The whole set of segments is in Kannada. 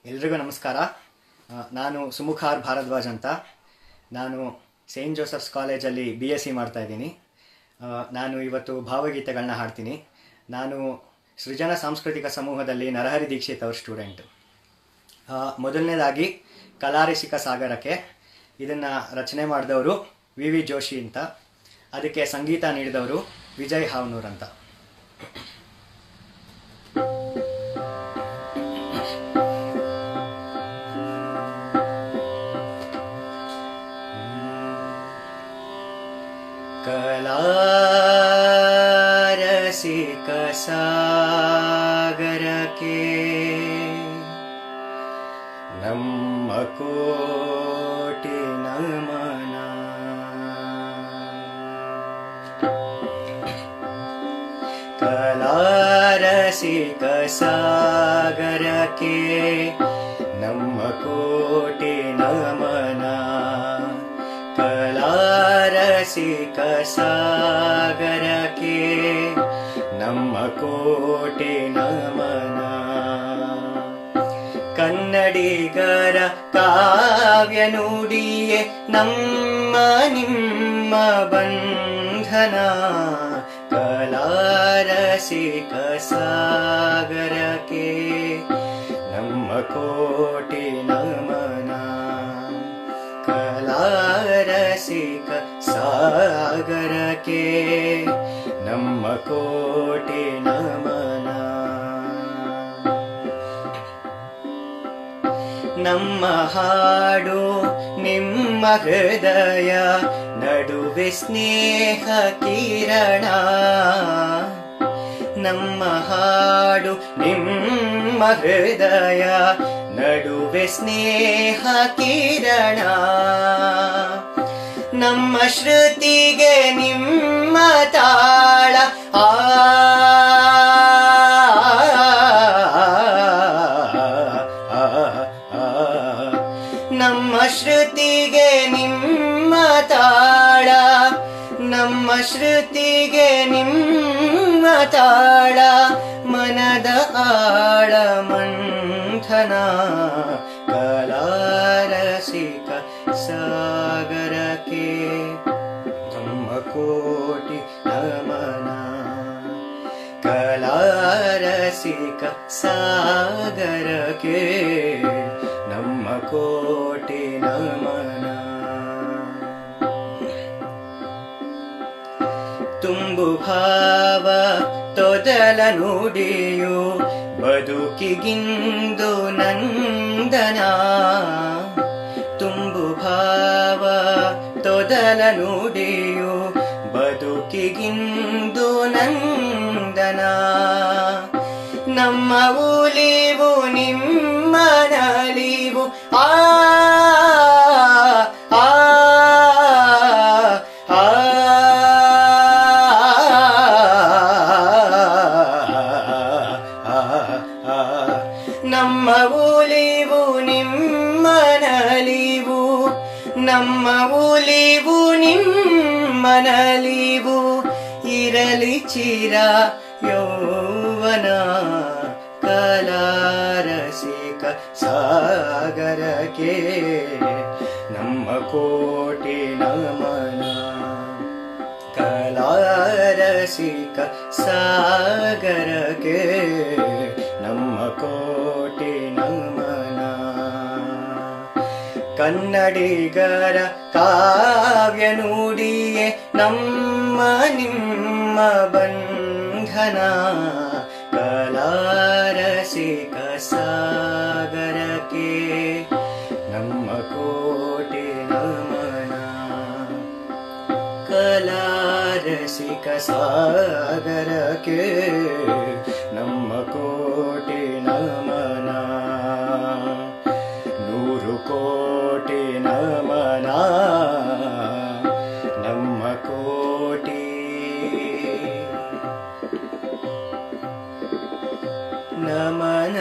ಎಲ್ರಿಗೂ ನಮಸ್ಕಾರ ಆ, ನಾನು ಸುಮುಖಾರ್ ಭಾರದ್ವಾಜ್ ಅಂತ ನಾನು ಸೇಂಟ್ ಜೋಸಫ್ಸ್ ಕಾಲೇಜಲ್ಲಿ ಬಿ ಎಸ್ ಸಿ ಮಾಡ್ತಾ ಇದ್ದೀನಿ ಆ, ನಾನು ಇವತ್ತು ಭಾವಗೀತೆಗಳನ್ನ ಹಾಡ್ತೀನಿ ನಾನು ಸೃಜನ ಸಾಂಸ್ಕೃತಿಕ ಸಮೂಹದಲ್ಲಿ ನರಹರಿ ದೀಕ್ಷಿತ್ ಅವ್ರ ಸ್ಟೂಡೆಂಟ್ ಮೊದಲನೇದಾಗಿ ಕಲಾರಸಿಕ ಸಾಗರಕ್ಕೆ ಇದನ್ನು ರಚನೆ ಮಾಡಿದವರು ವಿ ವಿ ಜೋಶಿ ಅಂತ ಅದಕ್ಕೆ ಸಂಗೀತ ನೀಡಿದವರು ವಿಜಯ್ ಹಾವ್ನೂರ್ ಅಂತ ಕಲಾರಸಿಕ ಸಾಗರಕ್ಕೆ ನಮ್ಮ ಕೋಟಿ ನಮನ ಕಲಾರಸಿಕ ಸಾಗರಕ್ಕೆ ನಮ್ಮ ಕೋಟಿ ನಮನ ಕಲಾರಸಿಕ ಸಾಗರಕ್ಕೆ ನಮ್ಮ ಕೋಟಿ ನಮನ ಕನ್ನಡಿಗರ ಕಾವ್ಯ ನುಡಿಯೇ ನಮ್ಮ ನಿಮ್ಮ ಬಂಧನ ಕಲಾರಸಿಕ ಸಾಗರಕ್ಕೆ ನಮ್ಮ ಕೋಟಿ ನಮನ ಕಲಾರಸಿಕ ಸಾಗರಕ್ಕೆ ನಮ್ಮ ಕೋಟಿ ನಮನ ನಮ್ಮ ಹಾಡು ನಿಮ್ಮ ಹೃದಯ ನಡುವೆ ಸ್ನೇಹ ಕಿರಣ ನಮ್ಮ ಹಾಡು ನಿಮ್ಮ ಹೃದಯ ನಡುವೆ ಸ್ನೇಹ ಕಿರಣ ನಮ್ಮ ಶ್ರುತಿಗೆ ನಿಮ್ಮ ತಾಳ ಆ ನಮ್ಮ ಶ್ರುತಿಗೆ ನಿಮ್ಮ ತಾಳ ನಮ್ಮ ಶ್ರುತಿಗೆ ನಿಮ್ಮ ತಾಳ ಮನದ ಆಳ ಮಂಥನ ಕಲಾರಸಿಕ ಸಾಗರಕ್ಕೆ ನಮ್ಮ ಕೋಟಿ ನಮನ ಕಲಾರಸಿಕ ಸಾಗರಕ್ಕೆ ನಮ್ಮ ಕೋಟಿ ನಮನ ತುಂಬು ಭಾವ ತೊದಲ ನುಡಿಯು ಬದುಕಿಗಿಂದು ನಂದನ ತುಂಬು ಭಾವ ತೊದಲ ನುಡಿಯು ಬದುಕಿಗಿಂದು ನಂದನ ನಮ್ಮ ಉಲಿವು ನಿಮ್ಮ ನಲಿವು ಆ ಆ ಆ ನಮ್ಮ ಉಲಿವು ನಿಮ್ಮ ನಲಿವು ನಮ್ಮ ಉಲಿವು ನಿಮ್ಮ ನಲಿವು ಇರಲಿ ಚಿರ ಯೌವನ ಕಲಾರಸಿಕ ಸಾಗರಕ್ಕೆ ನಮ್ಮ ಕೋಟಿ ನಮನ ಕಲಾರಸಿಕ ಸಾಗರಕ್ಕೆ ನಮ್ಮ ಕೋಟಿ ನಮನ ಕನ್ನಡಿಗರ ಕಾವ್ಯ ನುಡಿಯೇ ನಮ್ಮ ನಿಮ್ಮ ಬಂಧನ ಕಲಾರಸಿಕ ಸಾಗರಕ್ಕೆ ನಮ್ಮ ಕೋಟಿ ನಮನ ಕಲಾರಸಿಕ ಸಾಗರಕ್ಕೆ ನಮ್ಮ ಕೋಟಿ ನಮನ ನೂರು ಕೋಟಿ ನಮನ ನಮ್ಮ ಕೋಟಿ ನಮನ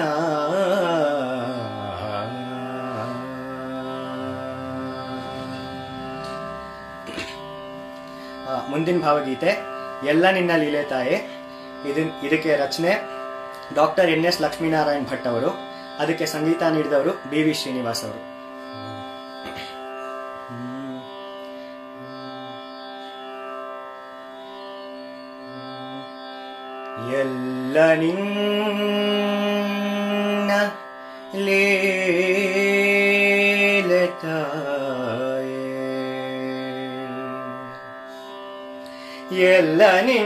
ಆ, ಮುಂದಿನ ಭಾವಗೀತೆ ಎಲ್ಲ ನಿನ್ನ ಲೀಲೆ ತಾಯಿ ಇದನ್ ಇದಕ್ಕೆ ರಚನೆ doctor N S Lakshminarayan Bhat ಅವರು ಅದಕ್ಕೆ ಸಂಗೀತ ನೀಡಿದವರು ಬಿ ವಿ ಶ್ರೀನಿವಾಸ್ ಅವರು ಎಲ್ಲ ನಿನ್ನ ಲೀಲತಾಯೇ ಎಲ್ಲ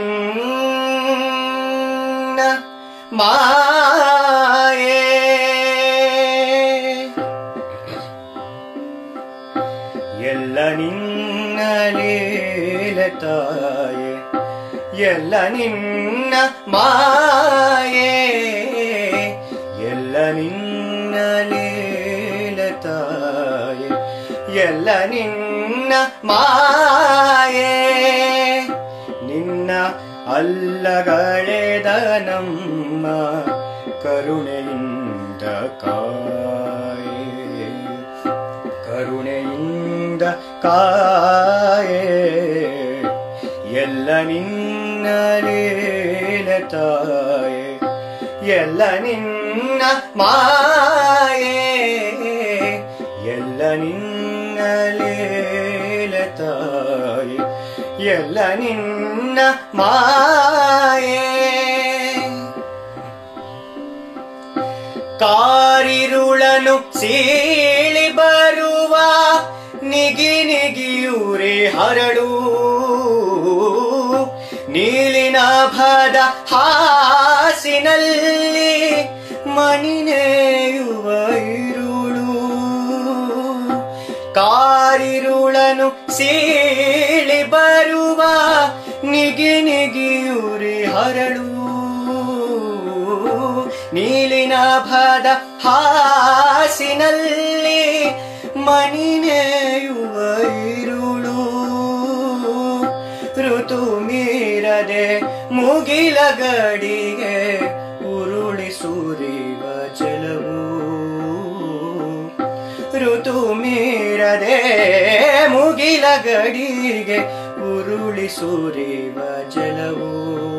ನಿನ್ನ ಮಾಯೆ ಎಲ್ಲ ನಿನ್ನ ಲೀಲತಾಯೆ ಎಲ್ಲ ನಿನ್ನ ಮಾಯೆ ಎಲ್ಲ ನಿನ್ನ ಲೀಲತಾಯೆ ಎಲ್ಲ ನಿನ್ನ ಮಾಯೆ ನಿನ್ನ ಅಲ್ಲಗಳೆದ ನಮ್ಮ ಕರುಣೆಯಿಂದ ಕಾಯೆ ಕರುಣೆಯಿಂದ ಕಾಯೆ ಎಲ್ಲ ನಿನ್ನ ಲೀಲತಾಯೆ ಎಲ್ಲ ನಿನ್ನ ಮಾಯೆ ಎಲ್ಲ ನಿನ್ನ ಲೀಲತಾಯೆ ಎಲ್ಲ ನಿನ್ನ ಮಾಯೆ ಕಾರಿರುಳನು ಸೀಳಿ ಬರುವ ನಿಗಿ ನಿಗಿಯೂರೆ ಹರಳು ನೀಲಿನಾಭದ ಹಾಸಿನಲ್ಲಿ ಮಣಿನೆಯುವ ಇರುಳು ಕಾರಿರುಳನು ಸೀಳಿ ಬರುವ ನಿಗಿ ನಿಗಿಯೂರಿ ಹರಳು ನೀಲಿನಾಭದ ಹಾಸಿನಲ್ಲಿ ಮಣಿನೆಯುವ ಇರುಳು ಋತು ಮೀರದೆ ಮುಗಿಲ ಗಡಿಗೆ ಉರುಳಿ ಸುರಿವ ಜಲವು ಋತು ಮೀರದೆ ಮುಗಿಲ ಗಡಿಗೆ ಉರುಳಿ ಸುರಿವ ಜಲವು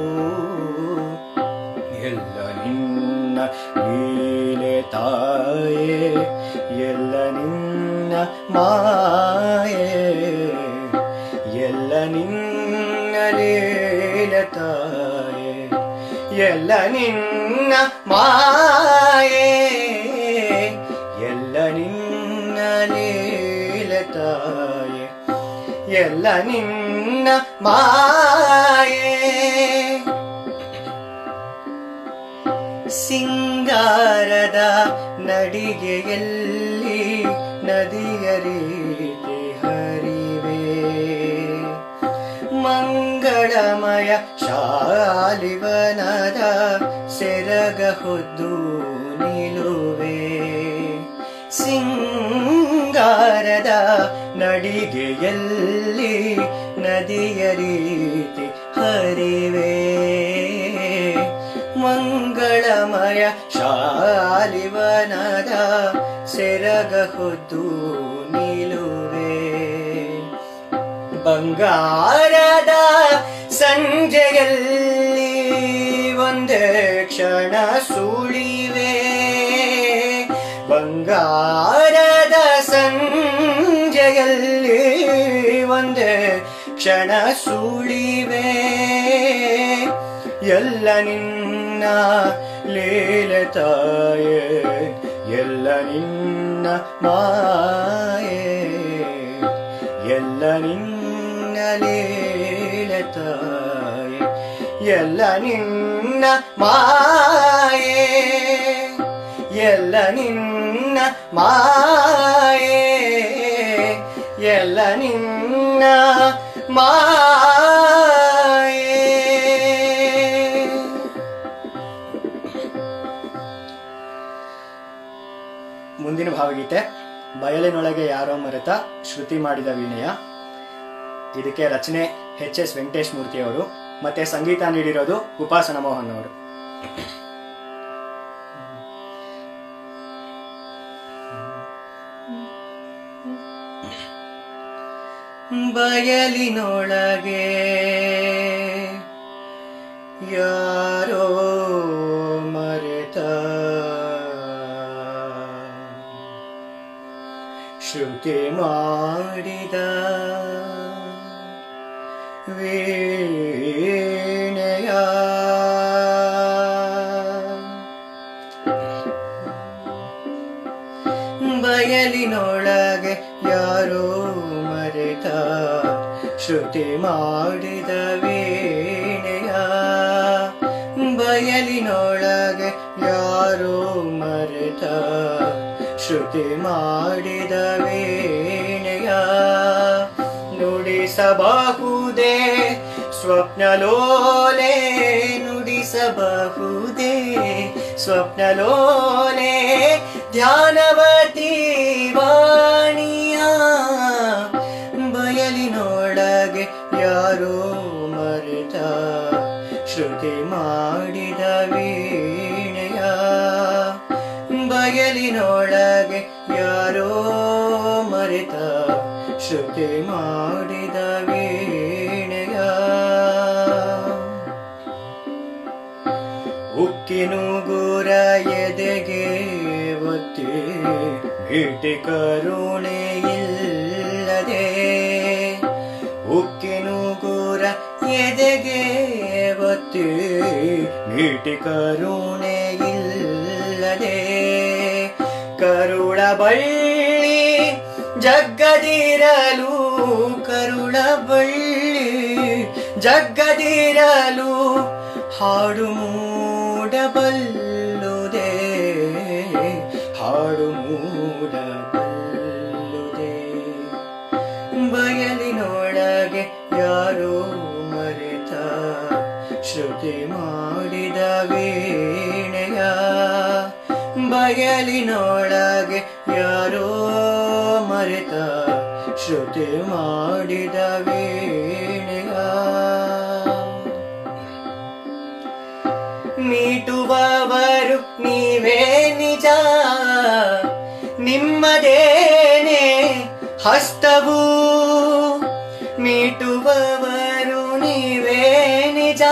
ಎಲ್ಲ ನಿನ್ನ ಲೀಲೆ ತಾಯೇ ಎಲ್ಲ ನಿನ್ನ ಮಾಯೆ ಎಲ್ಲ ನಿನ್ನ ಲೀಲೆ ತಾಯೇ ಎಲ್ಲ ನಿನ್ನ ಮಾಯೆ ಎಲ್ಲ ನಿನ್ನ ಲೀಲೆ ತಾಯೆ ಎಲ್ಲ ನಿನ್ನ ಮಾಯೆ ಸಿಂಗಾರದ ನಡಿಗೆಯಲ್ಲಿ ನದಿಯ ರೀತಿ ಹರಿವೆ ಮಂಗಳಮಯ ಶಾಲಿವನದ ಸೆರಗ ಹೊದ್ದು ನಿಲುವೆ ಸಿಂಗಾರದ ನಡಿಗೆಯಲ್ಲಿ ನದಿಯ ರೀತಿ ಹರಿವೆ ಮಂಗಳಮಯ ಶಾಲಿವನದ ಸೆರಗ ಹೊದ್ದು ನಿಲುವೆ ಬಂಗಾರದ ಸಂಜೆಯಲ್ಲಿ ಒಂದೇ ಕ್ಷಣ ಸುಳಿವೆ ಬಂಗಾರದ ಸಂಜೆಯಲ್ಲಿ ಒಂದೇ ಕ್ಷಣ ಸುಳಿವೆ ಎಲ್ಲ ನಿನ್ನ ಲೀಲೆ ತಾಯೇ ಎಲ್ಲ ನಿನ್ನ ಮಾಯೆ ಎಲ್ಲ ನಿನ್ನ ಲೀಲೆ ತಾಯೆ ಎಲ್ಲ ನಿನ್ನ ಮಾಯೆ ಎಲ್ಲ ನಿನ್ನ ಮಾಯೆ ಎಲ್ಲ ನಿನ್ನ ಮಾಯೆ ಮುಂದಿನ ಭಾವಗೀತೆ ಬಯಲಿನೊಳಗೆ ಯಾರೋ ಮರೆತ ಶ್ರುತಿ ಮಾಡಿದ ವೀಣೆಯ ಇದಕ್ಕೆ ರಚನೆ ಎಚ್ ಎಸ್ ವೆಂಕಟೇಶ್ ಮೂರ್ತಿ ಅವರು ಮತ್ತೆ ಸಂಗೀತ ನೀಡಿರೋದು ಉಪಾಸನ ಮೋಹನ್ ಅವರು ಬಯಲಿನೊಳಗೆ ಯಾರೋ ಮರೆತ ಶ್ರುತಿ ಮಾಡಿದ ವೀಣೆಯ ಬಯಲಿನೊಳಗೆ ಯಾರೋ ಮರೆತ ಶ್ರುತಿ ಮಾಡಿದ ವೀಣೆಯ ಬಯಲಿನೊಳಗೆ ಯಾರೋ ಮರೆತ ಶ್ರುತಿ ಮಾಡಿದ ವೀಣೆಯ ನುಡಿಸಬಹುದೇ ಸ್ವಪ್ನಲೋಲೆ ನುಡಿಸಬಹುದೇ ಸ್ವಪ್ನಲೋಲೆ ಧ್ಯಾನವತಿ ವಾಣಿಯ ಬಯಲಿನೊಳಗೆ ಯಾರೋ ಮರೆತ ಶ್ರುತಿ ಮಾಡಿದ ವೀಣೆಯ ಬಯಲಿನೊಳಗೆ ಯಾರೋ ಮರೆತ ಶ್ರುತಿ ಮಾಡಿದ ವೀಣೆಯ ಉಕ್ಕಿನುಗುರ ಎದೆಗೆ ಒತ್ತಿ ಭೀಟಿ ಕರುಣೆ ಇಲ್ಲದೆ ಉಕ್ಕಿನುಗುರ ಎದೆಗೆ ಒತ್ತಿ ಭೀಟಿ ಕರುಣೆ ಇಲ್ಲದೆ ಕರುಳ ಬಳ್ಳಿ ಜಗ್ಗದಿರಲು ಕರುಳ ಬಳ್ಳಿ ಜಗ್ಗದಿರಲು ಹಾಡು ಮೂಡಬಲ್ಲುದೆ ಹಾಡು ಮೂಡಬಲ್ಲುದೆ ಬಯಲಿನೊಳಗೆ ಯಾರೋ ಮರೆತ ಶ್ರುತಿ ಮಾಡಿದ ವೀಣೆಯ ಬಯಲಿನೊಳಗೆ ಯಾರೋ ಮರೆತ ಶ್ರುತಿ ಮಾಡಿದ ವೀಣೆಯ ಮೀಟುವವರು ನೀವೇ ನಿಜ ನಿಮ್ಮದೇನೆ ಹಸ್ತವು ಮೀಟುವವರು ನೀವೇ ನಿಜ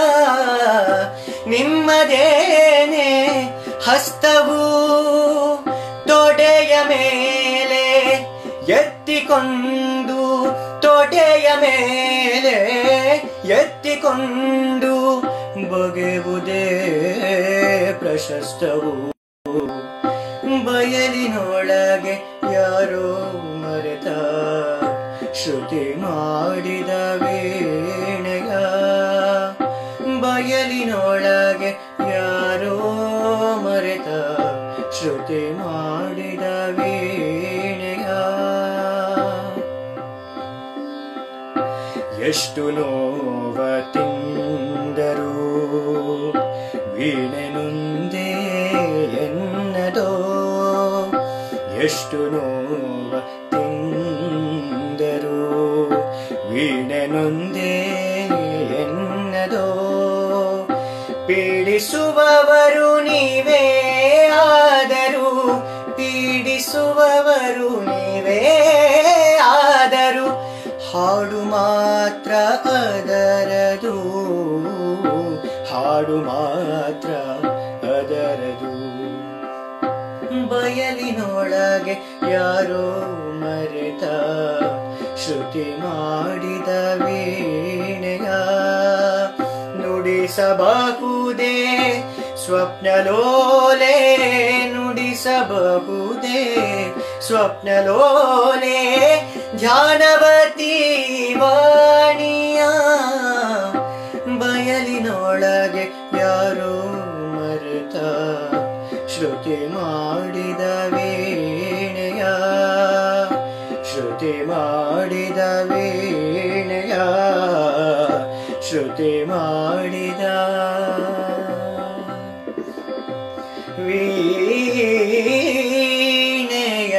ನಿಮ್ಮದೇನೆ ಹಸ್ತವು ತೊಡೆಯ ಮೇಲೆ ಎತ್ತಿಕೊಂಡು ತೊಡೆಯ ಮೇಲೆ ಎತ್ತಿಕೊಂಡು ಬಗೆವುದೇ ಪ್ರಶಸ್ತವು ಬಯಲಿನೊಳಗೆ ಯಾರೋ ಮರೆತ ಶ್ರುತಿ ಮಾಡಿದ ವೀಣೆಯ ಬಯಲಿನೊಳಗೆ ಯಾರೋ ಮರೆತ ಶ್ರುತಿ ಮಾಡಿದ ವೀಣೆಯ ಎಷ್ಟು ನೋವ ತಿಂದರು ವೀಣೆನುಂದೇ ಎನ್ನದೋ ಎಷ್ಟು ನೋವ ತಿಂದರು ವೀಣೆನೊಂದೇ ಎನ್ನದೋ ಪೀಡಿಸುವವರು ನೀವೇ ಆದರು ಪೀಡಿಸುವವರು ನೀವೇ ಆದರು ಹಾಡು ಮಾತ್ರ ಅದರದು ಹಾಡು ಮಾತ್ರ ಅದರದು ಬಯಲಿನೊಳಗೆ ಯಾರೋ ಮರೆತ ಶ್ರುತಿ ಮಾಡಿದ ವೀಣೆಯ ನುಡಿಸಬಹುದೇ ಸ್ವಪ್ನಲೋಲೆ ನುಡಿಸಬಹುದೇ ಸ್ವಪ್ನಲೋಲೆ ಧ್ಯಾನವತಿ ವಾಣಿಯ ಬಯಲಿನೊಳಗೆ ಯಾರೋ ಮರೆತ ಶ್ರುತಿ ಮಾಡಿದ ವೀಣೆಯ ಶ್ರುತಿ ಮಾಡಿದ ವೀಣೆಯ ಶ್ರುತಿ ಮಾಡಿದ ವೀಣೆಯ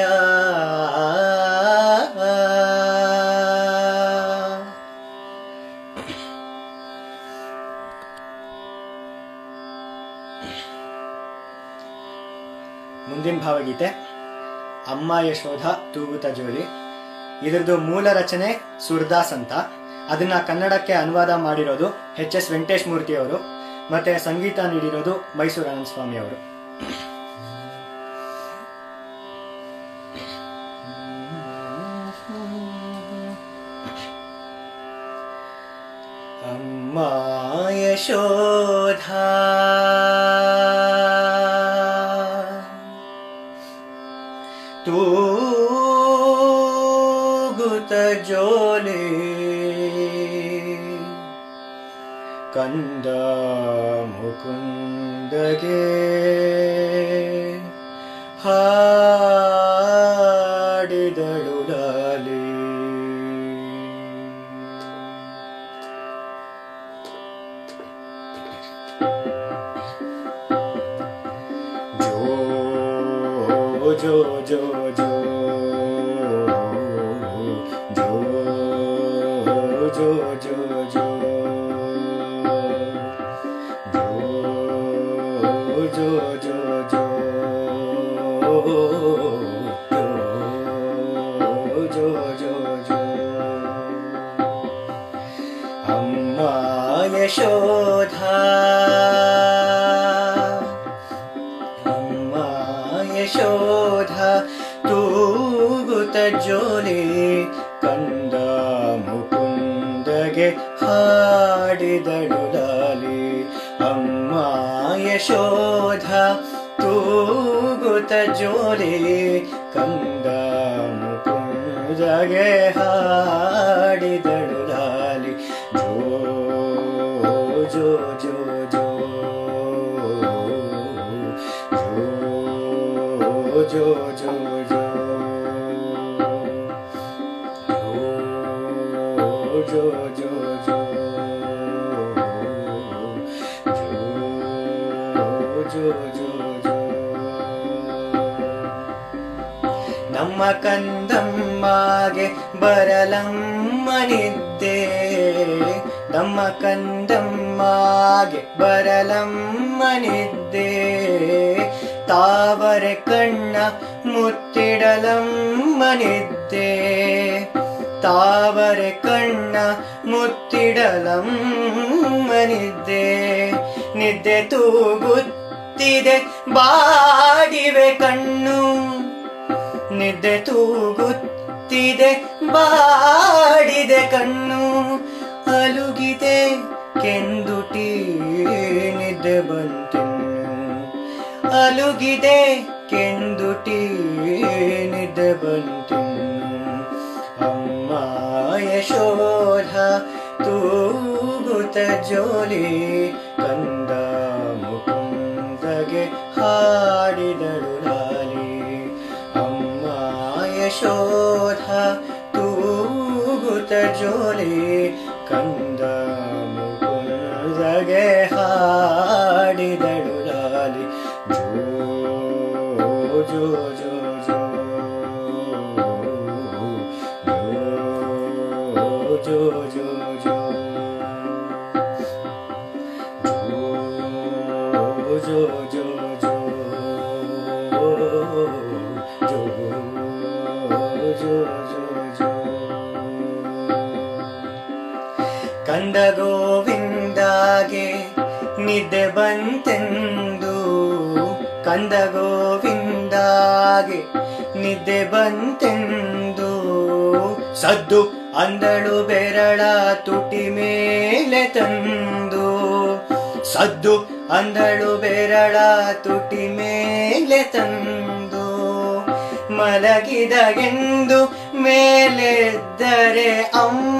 ಮುಂದಿನ ಭಾವಗೀತೆ ಅಮ್ಮ ಯಶೋಧ ತೂಗುತ ಜೋಲಿ ಇದ್ರದ್ದು ಮೂಲ ರಚನೆ ಸುರ್ದಾಸ್ ಅಂತ ಅದನ್ನ ಕನ್ನಡಕ್ಕೆ ಅನುವಾದ ಮಾಡಿರೋದು ಎಚ್ ಎಸ್ ವೆಂಕಟೇಶ್ ಮೂರ್ತಿ ಅವರು ಮತ್ತೆ ಸಂಗೀತ ನೀಡಿರೋದು ಮೈಸೂರು ಆನಂದ ಸ್ವಾಮಿ ಅವರು ಯಶೋಧ ತೂಗುತ ಜೋಲೆ ಕಂದ ಮುಕುಂದಗೆ ಹಾಡಿದಳು ಲಾಲಿ ಜೋ ಜೋ ಜೋ ಜೋ ಜೋ ಜೋ ಜೋ ಜೋ ಜೋ ಜೋ ಜೋ ಜೋ ಜೋ ಜೋ ಅಮ್ಮ ಯಶೋಧ ಅಮ್ಮ ಯಶೋಧ ತೂಗುತ ಜೋಲಿ ಕಂದ ಮುಕುಂದಗೆ ಹಾಡಿದಳು ಲಾಲಿ ಅಮ್ಮ ಯಶೋಧ ತೂಗುತ ಜೋಲಿ ಕಂದ ಮುಕುಂದಗೆ ಹಾಡಿದಳು ಲಾಲಿ ಜೋ ಜೋ ಜೋ ಜೋ ಜೋ ಜೋ ಜೋ ಜೋ ಜೋ ಜೋ ಜೋ ಜೋ ಜೋ ನಮ್ಮ ಕಂದಮ್ಮಗೆ ಬರಲಮ್ಮನಿದ್ದೆ ನಮ್ಮ ಕಂದಮ್ಮಗೆ ಬರಲಮ್ಮನಿದ್ದೆ ತಾವರೆ ಕಣ್ಣ ಮುತ್ತಿಡಲಮ್ಮನಿದ್ದೆ ತಾವರೆ ಕಣ್ಣ ಮುತ್ತಿಡಲಮ್ಮನಿದ್ದೆ ನಿದ್ದೆ ತೂಗುತ್ತಿದೆ ಬಾಡಿವೆ ಕಣ್ಣು ನಿದ್ದೆ ತೂಗುತ್ತಿದೆ ಬಾಡಿದೆ ಕಣ್ಣು ಅಲುಗಿದೆ ಕೆಂದುಟಿ ನಿದ್ದೆ ಬಂತಿನ್ನು ಅಲುಗಿದೆ ಕೆಂದುಟಿ ನಿದ್ದೆ ಬಂತಿನ್ನು ಅಮ್ಮ ಯಶೋಧ ತೂಗುತ ಜೋಲಿ ಕಂದ ಮುಕುಂದಗೆ ಹಾಡಿದಳು ಲಾಲಿ ಅಮ್ಮ ಯಶೋಧ ತೂಗುತ ಜೋಲಿ ಕಂದ ಮುಕುಂದಗೆ ಹಾಡಿದಳು ಲಾಲಿ ಜೋ ಜೋ ಜೋ ಜೋ ಜೋ ಜೋ ಜೋ ಜೋ ಜೋ ಜೋ ಜೋ ಜೋ ಜೋ ಜೋ ಕಂದ ಗೋವಿಂದಾಗೆ ನಿದ್ದೆ ಬಂತೆಂದು ಕಂದ ಗೋವಿಂದಾಗೆ ನಿದ್ದೆ ಬಂತೆಂದು ಸದ್ದು ಅಂದಳು ಬೆರಳ ತುಟಿ ಮೇಲೆ ತಂದು ಸದ್ದು ಅಂದಳು ಬೆರಳ ತುಟಿ ಮೇಲೆ ತಂದು ಮಲಗಿದಗೆಂದು ಮೇಲೆದ್ದರೆ ಅಮ್ಮ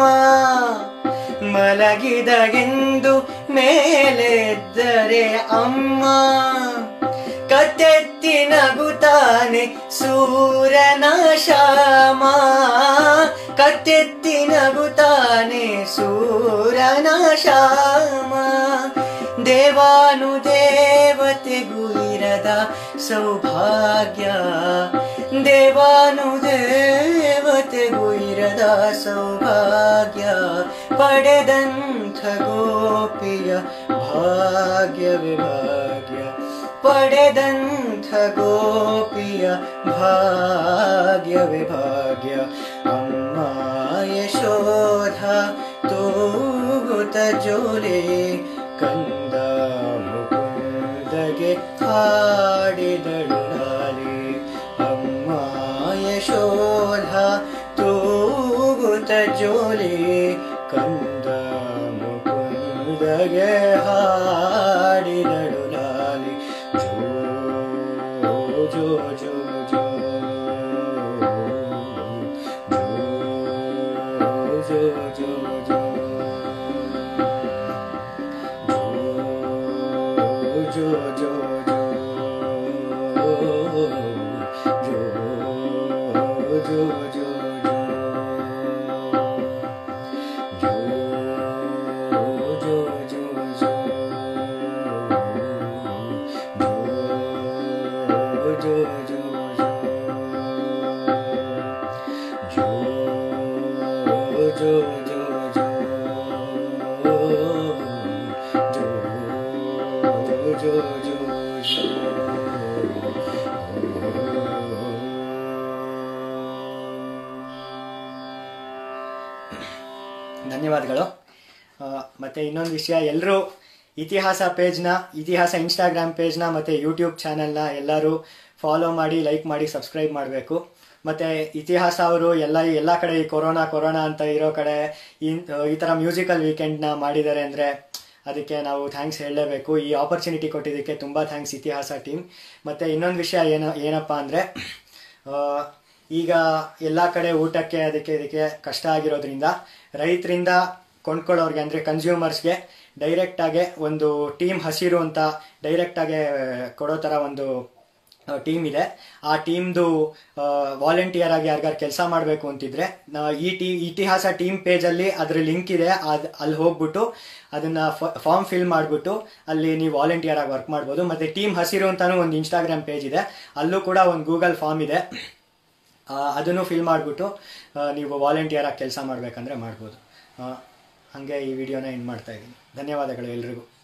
ಮಲಗಿದಗೆಂದು ಮೇಲೆದ್ದರೆ ಅಮ್ಮ ಕತ್ತೆತ್ತಿ ನಗುತ್ತಾನೆ ಸೂರನ ಶಾಮ ಕತ್ತೆತ್ತಿ ನಗುತ್ತಾನೆ ಸೂರನ ಶಾಮ ದೇವಾನು ದೇವತೆಗೂ ಇರದ ಸೌಭಾಗ್ಯ ದೇವಾನು ದೇವತೆಗೂ ಇರದ ಸೌಭಾಗ್ಯ ಪಡೆದಂಥ ಗೋಪಿಯ ಭಾಗ್ಯವೇ ಭಾಗ್ಯ ಪಡೆದಂಥ ಗೋಪಿಯ ಭಾಗ್ಯವೇ ಭಾಗ್ಯ ಅಮ್ಮ ಯಶೋಧ ತೂಗುತ ಜೋಲೆ ಕಂದ ಮುಕುಂದಗೆ ಹಾಡಿದಳು ಲಾಲಿ ಅಮ್ಮ ಯಶೋಧ ತೂಗುತ ಜೋಲೆ ಕಂದ ಮುಕುಂದಗೆ ನಿನಗೆ ಹಾಡಿದಳು ಲಾಲಿ ಜೋ ಜೋ ಜೋ ಜೋ ಜೋ ಜೋ ಜೋ ಜೋ ಜೋ ಜೋ ಜೋ ಜೋ ಧನ್ಯವಾದಗಳು ಆ, ಮತ್ತೆ ಇನ್ನೊಂದು ವಿಷಯ ಎಲ್ಲರೂ ಇತಿಹಾಸ ಪೇಜ್ನ ಇತಿಹಾಸ ಇನ್ಸ್ಟಾಗ್ರಾಮ್ ಪೇಜ್ನ ಮತ್ತು ಯೂಟ್ಯೂಬ್ ಚಾನೆಲ್ನ ಎಲ್ಲರೂ ಫಾಲೋ ಮಾಡಿ ಲೈಕ್ ಮಾಡಿ ಸಬ್ಸ್ಕ್ರೈಬ್ ಮಾಡಬೇಕು ಮತ್ತು ಇತಿಹಾಸ ಅವರು ಎಲ್ಲ ಎಲ್ಲ ಕಡೆ ಈ ಕೊರೋನಾ ಕೊರೋನಾ ಅಂತ ಇರೋ ಕಡೆ ಇನ್- ಈ ಥರ ಮ್ಯೂಸಿಕಲ್ ವೀಕೆಂಡ್ನ ಮಾಡಿದ್ದಾರೆ ಅಂದರೆ ಅದಕ್ಕೆ ನಾವು ಥ್ಯಾಂಕ್ಸ್ ಹೇಳಲೇಬೇಕು ಈ ಆಪರ್ಚುನಿಟಿ ಕೊಟ್ಟಿದ್ದಕ್ಕೆ ತುಂಬ ಥ್ಯಾಂಕ್ಸ್ ಇತಿಹಾಸ ಟೀಮ್ ಮತ್ತು ಇನ್ನೊಂದು ವಿಷಯ ಏನು ಏನಪ್ಪ ಅಂದರೆ ಈಗ ಎಲ್ಲ ಕಡೆ ಊಟಕ್ಕೆ ಅದಕ್ಕೆ ಇದಕ್ಕೆ ಕಷ್ಟ ಆಗಿರೋದ್ರಿಂದ ರೈತರಿಂದ ಕೊಂಡ್ಕೊಳ್ಳೋರ್ಗೆ ಅಂದರೆ ಕನ್ಸ್ಯೂಮರ್ಸ್ಗೆ ಡೈರೆಕ್ಟಾಗೆ ಒಂದು ಟೀಮ್ ಹಸಿರು ಅಂತ ಡೈರೆಕ್ಟಾಗೆ ಕೊಡೋ ಥರ ಒಂದು ಟೀಮ್ ಇದೆ ಆ ಟೀಮ್ದು ವಾಲಂಟಿಯರ್ ಆಗಿ ಯಾರಿಗಾರು ಕೆಲಸ ಮಾಡಬೇಕು ಅಂತಿದ್ರೆ ನಾ- ಈ ಟಿ ಇತಿಹಾಸ ಟೀಮ್ ಪೇಜಲ್ಲಿ ಅದ್ರ ಲಿಂಕ್ ಇದೆ ಅದು ಅಲ್ಲಿ ಹೋಗ್ಬಿಟ್ಟು ಅದನ್ನು ಫಾರ್ಮ್ ಫಿಲ್ ಮಾಡಿಬಿಟ್ಟು ಅಲ್ಲಿ ನೀವು ವಾಲಂಟಿಯರ್ ಆಗಿ ವರ್ಕ್ ಮಾಡ್ಬೋದು ಮತ್ತು ಟೀಮ್ ಹಸಿರು ಅಂತಾನು ಒಂದು ಇನ್ಸ್ಟಾಗ್ರಾಮ್ ಪೇಜ್ ಇದೆ ಅಲ್ಲೂ ಕೂಡ ಒಂದು ಗೂಗಲ್ ಫಾರ್ಮ್ ಇದೆ ಆ, ಅದನ್ನು ಫಿಲ್ ಮಾಡಿಬಿಟ್ಟು ನೀವು ವಾಲಂಟಿಯರ್ ಆಗಿ ಕೆಲಸ ಮಾಡಬೇಕಂದ್ರೆ ಮಾಡ್ಬೋದು ಆ, ಹಾಗೆ ಈ ವಿಡಿಯೋನ ಎಂಡ್ ಮಾಡ್ತಾ ಇದ್ದೀನಿ ಧನ್ಯವಾದಗಳು ಎಲ್ರಿಗೂ